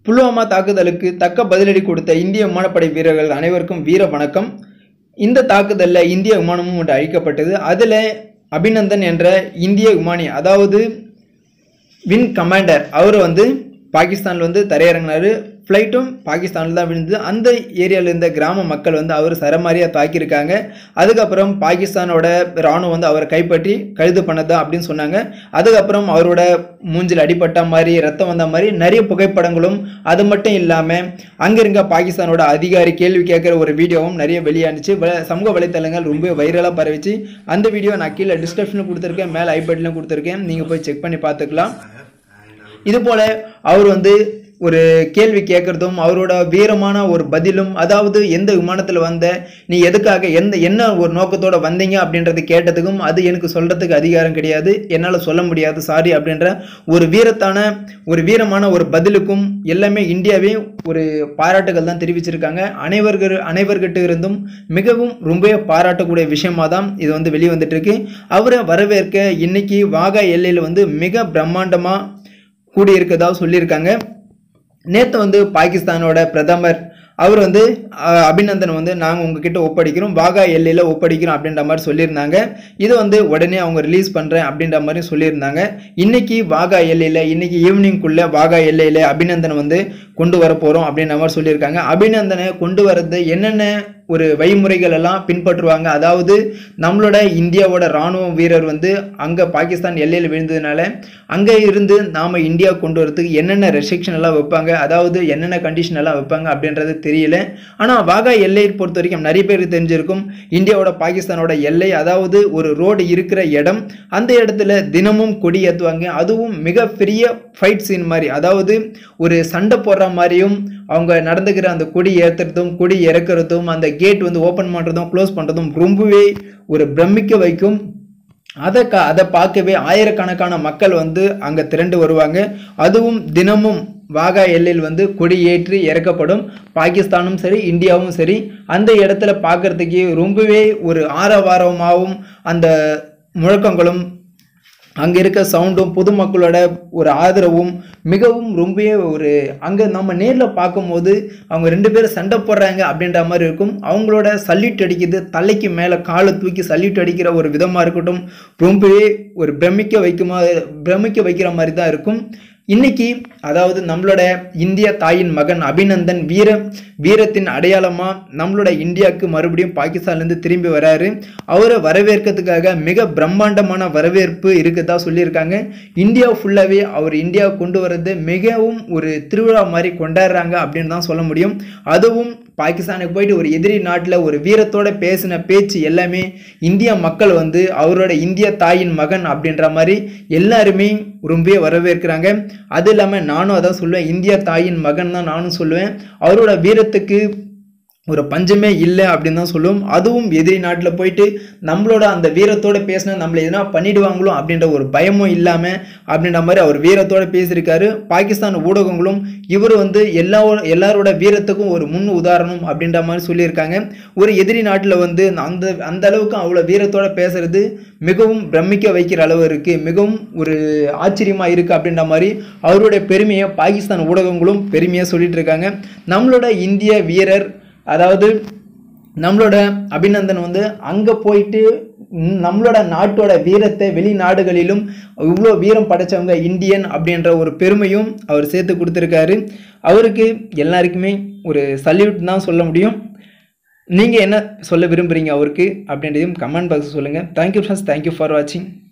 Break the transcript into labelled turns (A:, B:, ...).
A: புல்வாமா தாக்குதலுக்கு தக்க பதிலடி கொடுத்த இந்திய விமானப்படை வீரர்கள் அனைவருக்கும் வீர வணக்கம் இந்த தாக்குதலில் இந்திய விமானமும் ஒன்று அழிக்கப்பட்டது அதில் அபிநந்தன் என்ற இந்திய விமானி அதாவது வின் கமாண்டர் அவர் வந்து பாகிஸ்தானில் வந்து தரையிறங்கினாரு ஃப்ளைட்டும் பாகிஸ்தானில் தான் விழுந்தது அந்த ஏரியாவில் இருந்த கிராம மக்கள் வந்து அவர் சரமாரியாக தாக்கியிருக்காங்க அதுக்கப்புறம் பாகிஸ்தானோட இராணுவம் வந்து அவரை கைப்பற்றி கைது பண்ணதா அப்படின்னு சொன்னாங்க அதுக்கப்புறம் அவரோட மூஞ்சில் அடிபட்ட மாதிரி ரத்தம் வந்த மாதிரி நிறைய புகைப்படங்களும் அது மட்டும் இல்லாமல் அங்கே இருக்க பாகிஸ்தானோட அதிகாரி கேள்வி கேட்குற ஒரு வீடியோவும் நிறைய வெளியானுச்சு வ- சமூக வலைத்தளங்கள் ரொம்ப வைரலாக பரவிச்சு அந்த வீடியோ நான் கீழே டிஸ்கிரிப்ஷனில் கொடுத்துருக்கேன் மேலே ஐபட்லையும் கொடுத்துருக்கேன் நீங்கள் போய் செக் பண்ணி பார்த்துக்கலாம் இது போல அவர் வந்து ஒரு கேள்வி கேட்கறதும் அவரோட வீரமான ஒரு பதிலும் அதாவது எந்த விமானத்தில் வந்த நீ எதுக்காக எந்த என்ன ஒரு நோக்கத்தோட வந்தீங்க அப்படின்றது கேட்டதுக்கும் அது எனக்கு சொல்றதுக்கு அதிகாரம் கிடையாது என்னால் சொல்ல முடியாது சாரி அப்படின்ற ஒரு வீரத்தான ஒரு வீரமான ஒரு பதிலுக்கும் எல்லாமே இந்தியாவே ஒரு பாராட்டுகள் தான் தெரிவிச்சிருக்காங்க அனைவர்கள் அனைவர்கிட்ட இருந்தும் மிகவும் ரொம்பவே பாராட்டக்கூடிய விஷயமா தான் இது வந்து வெளியே வந்துட்டு இருக்கு அவரை வரவேற்க இன்னைக்கு வாகா எல்லையில் வந்து மிக பிரம்மாண்டமாக கூடியிருக்கதா சொல்லியிருக்காங்க நேற்று வந்து பாகிஸ்தானோட பிரதமர் அவர் வந்து அஹ், அபிநந்தன் வந்து நாங்கள் உங்ககிட்ட ஒப்படைக்கிறோம் வாகா எல்லையில் ஒப்படைக்கிறோம் அப்படின்ற மாதிரி சொல்லியிருந்தாங்க இது வந்து உடனே அவங்க ரிலீஸ் பண்ணுறேன் அப்படின்ற மாதிரி சொல்லியிருந்தாங்க இன்னைக்கு வாகா எல்லையில் இன்னைக்கு ஈவினிங்குள்ளே வாகா எல்லையில் அபிநந்தன் வந்து கொண்டு வர போகிறோம் அப்படின்ற மாதிரி சொல்லியிருக்காங்க அபிநந்தனை கொண்டு வரது என்னென்ன ஒரு வழிமுறைகள் எல்லாம் பின்பற்றுவாங்க அதாவது நம்மளோட இந்தியாவோட ராணுவ வீரர் வந்து அங்கே பாகிஸ்தான் எல்லையில் விழுந்ததுனால அங்கே இருந்து நாம் இந்தியா கொண்டு வரதுக்கு என்னென்ன ரெஸ்ட்ரிக்ஷன் எல்லாம் வைப்பாங்க அதாவது என்னென்ன கண்டிஷன் எல்லாம் வைப்பாங்க அப்படின்றது தெரியல ஆனால் வாகா எல்லையை பொறுத்த வரைக்கும் நிறைய பேருக்கு தெரிஞ்சிருக்கும் இந்தியாவோட பாகிஸ்தானோட எல்லை அதாவது ஒரு ரோடு இருக்கிற இடம் அந்த இடத்துல தினமும் கொடி ஏற்றுவாங்க அதுவும் மிகப்பெரிய ஃபைட் சீன் மாதிரி அதாவது ஒரு சண்டை போடுற மாதிரியும் அவங்க நடந்துக்கிற அந்த கொடி ஏற்றுறதும் கொடி இறக்குறதும் அந்த கேட் வந்து ஓப்பன் பண்ணுறதும் க்ளோஸ் பண்ணுறதும் ரொம்பவே ஒரு பிரமிக்க வைக்கும் அதை க அதை பார்க்கவே ஆயிரக்கணக்கான மக்கள் வந்து அங்கே திரண்டு வருவாங்க அதுவும் தினமும் வாகா எல்லையில் வந்து கொடி ஏற்றி இறக்கப்படும் பாகிஸ்தானும் சரி இந்தியாவும் சரி அந்த இடத்துல பார்க்கறதுக்கு ரொம்பவே ஒரு ஆரவாரமாகவும் அந்த முழக்கங்களும் அங்கே இருக்க சவுண்டும் பொதுமக்களோட ஒரு ஆதரவும் மிகவும் ரொம்பவே ஒரு அங்கே நம்ம நேரில் பார்க்கும்போது அவங்க ரெண்டு பேரும் சண்டை போடுறாங்க அப்படின்ற மாதிரி இருக்கும் அவங்களோட சல்யூட் அடிக்குது தலைக்கு மேலே காலை தூக்கி சல்யூட் அடிக்கிற ஒரு விதமாக இருக்கட்டும் ரொம்பவே ஒரு பிரமிக்க வைக்குமா பிரமிக்க வைக்கிற மாதிரி தான் இருக்கும் இன்னைக்கு அதாவது நம்மளோட இந்திய தாயின் மகன் அபிநந்தன் வீர வீரத்தின் அடையாளமா நம்மளோட இந்தியாவுக்கு மறுபடியும் பாகிஸ்தான்லேருந்து திரும்பி வராரு அவரை வரவேற்கிறதுக்காக மிக பிரம்மாண்டமான வரவேற்பு இருக்குதா சொல்லியிருக்காங்க இந்தியா ஃபுல்லாகவே அவர் இந்தியா கொண்டு வர்றது மிகவும் ஒரு திருவிழா மாதிரி கொண்டாடுறாங்க அப்படின்னு தான் சொல்ல முடியும் அதுவும் பாகிஸ்தானுக்கு போயிட்டு ஒரு எதிரி நாட்டில் ஒரு வீரத்தோட பேசின பேச்சு எல்லாமே இந்திய மக்கள் வந்து அவரோட இந்திய தாயின் மகன் அப்படின்ற மாதிரி எல்லாருமே ரொம்பவே வரவேற்கிறாங்க அது இல்லாமல் நானும் அதான் சொல்லுவேன் இந்திய தாயின் மகன் தான் நானும் சொல்லுவேன் அவரோட வீரத்துக்கு ஒரு பஞ்சமே இல்லை அப்படின்னு தான் சொல்லுவோம் அதுவும் எதிரி நாட்டில் போயிட்டு நம்மளோட அந்த வீரத்தோட பேசினா நம்மளை எதனா பண்ணிடுவாங்களோ அப்படின்ற ஒரு பயமும் இல்லாமல் அப்படின்ற மாதிரி அவர் வீரத்தோட பேசியிருக்காரு பாகிஸ்தான் ஊடகங்களும் இவர் வந்து எல்லா எல்லாரோட வீரத்துக்கும் ஒரு முன் உதாரணம் அப்படின்ற மாதிரி சொல்லியிருக்காங்க ஒரு எதிரி நாட்டில் வந்து அந்த அந்த அளவுக்கு அவ்வளோ வீரத்தோட பேசுறது மிகவும் பிரமிக்க வைக்கிற அளவு இருக்குது மிகவும் ஒரு ஆச்சரியமாக இருக்குது அப்படின்ற மாதிரி அவருடைய பெருமையை பாகிஸ்தான் ஊடகங்களும் பெருமையாக சொல்லிட்டு இருக்காங்க நம்மளோட இந்திய வீரர் அதாவது நம்மளோட அபிநந்தன் வந்து அங்கே போயிட்டு ம், நம்மளோட நாட்டோட வீரத்தை வெளிநாடுகளிலும் இவ்வளோ வீரம் படைச்சவங்க இந்தியன் அப்படின்ற ஒரு பெருமையும் அவர் சேர்த்து கொடுத்துருக்காரு அவருக்கு எல்லாருக்குமே ஒரு சல்யூட் தான் சொல்ல முடியும் நீங்கள் என்ன சொல்ல விரும்புகிறீங்க அவருக்கு அப்படின்றதையும் கமெண்ட் பாக்ஸ் சொல்லுங்கள் தேங்க்யூ ஃப்ரெண்ட்ஸ் தேங்க்யூ ஃபார் வாட்சிங்